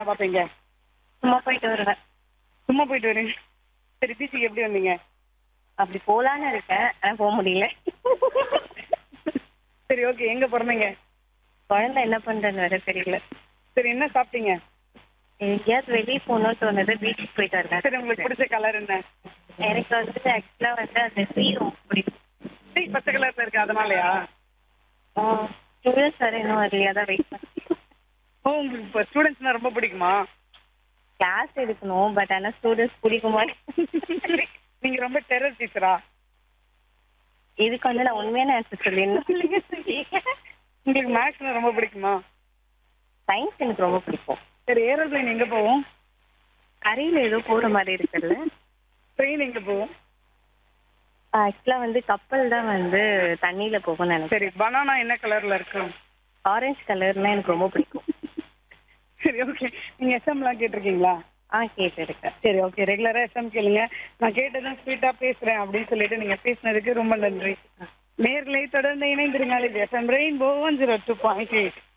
பார்ப்பீங்க சும்மா போயிட்டு வருவேன் சும்மா போயிட்டு வரீங்க சரி பீச்சுக்கு எப்படி வந்தீங்க அப்படி போலான்னு இருக்கேன் ஆனா போக முடியல சரி ஓகே எங்க பிறந்தீங்க குழந்தை என்ன பண்றேன்னு வேற தெரியல சரி என்ன சாப்பிட்டீங்க எங்கேயாவது வெளியே போகணும்னு தோணுது பீச்சுக்கு போயிட்டு சரி உங்களுக்கு வருவேன் பிடிச்ச கலர் என்ன எனக்கு வந்து ஆக்சுவலா வந்து அந்த சீ ரொம்ப பிடிக்கும் சரி பச்சை கலர்ல இருக்கு அதனாலயா ஸ்டூடெண்ட்ஸ் வேற இன்னும் வரலையா தான் வெயிட் பண்ணேன் ஓ உங்களுக்கு இப்போ ஸ்டூடெண்ட்ஸ்னா ரொம்ப பிடிக்குமா கிளாஸ் எடுக்கணும் பட் ஆனா ஸ்டூடெண்ட்ஸ் பிடிக்குமா நீங்க ரொம்ப டெரர் டீச்சரா இதுக்கு வந்து நான் உண்மையான ஆன்சர் சொல்லிடணும் உங்களுக்கு மேக்ஸ்னா ரொம்ப பிடிக்குமா சயின்ஸ் எனக்கு ரொம்ப பிடிக்கும் சரி ஏரோப்ளைன் எங்க போகும் கரையில ஏதோ போற மாதிரி இருக்குல்ல ட்ரெயின் எங்க போகும் ஆக்சுவலா வந்து கப்பல் தான் வந்து தண்ணியில போகும்னு நினைக்கிறேன் சரி பனானா என்ன கலர்ல இருக்கும் ஆரஞ்சு கலர்னா எனக்கு ரொம்ப பிடிக்கும் சரி ஓகே நீங்க எஸ்எம்லாம் கேட்டிருக்கீங்களா ஆ கேட்டிருக்கேன் சரி ஓகே ரெகுலரா எஸ்எம் கேளுங்க நான் கேட்டதும் ஸ்வீட்டா பேசுறேன் அப்படின்னு சொல்லிட்டு நீங்க பேசினதுக்கு ரொம்ப நன்றி நேர்களை தொடர்ந்து இணைந்திருங்கள் இது FM rainbow one zero two point eight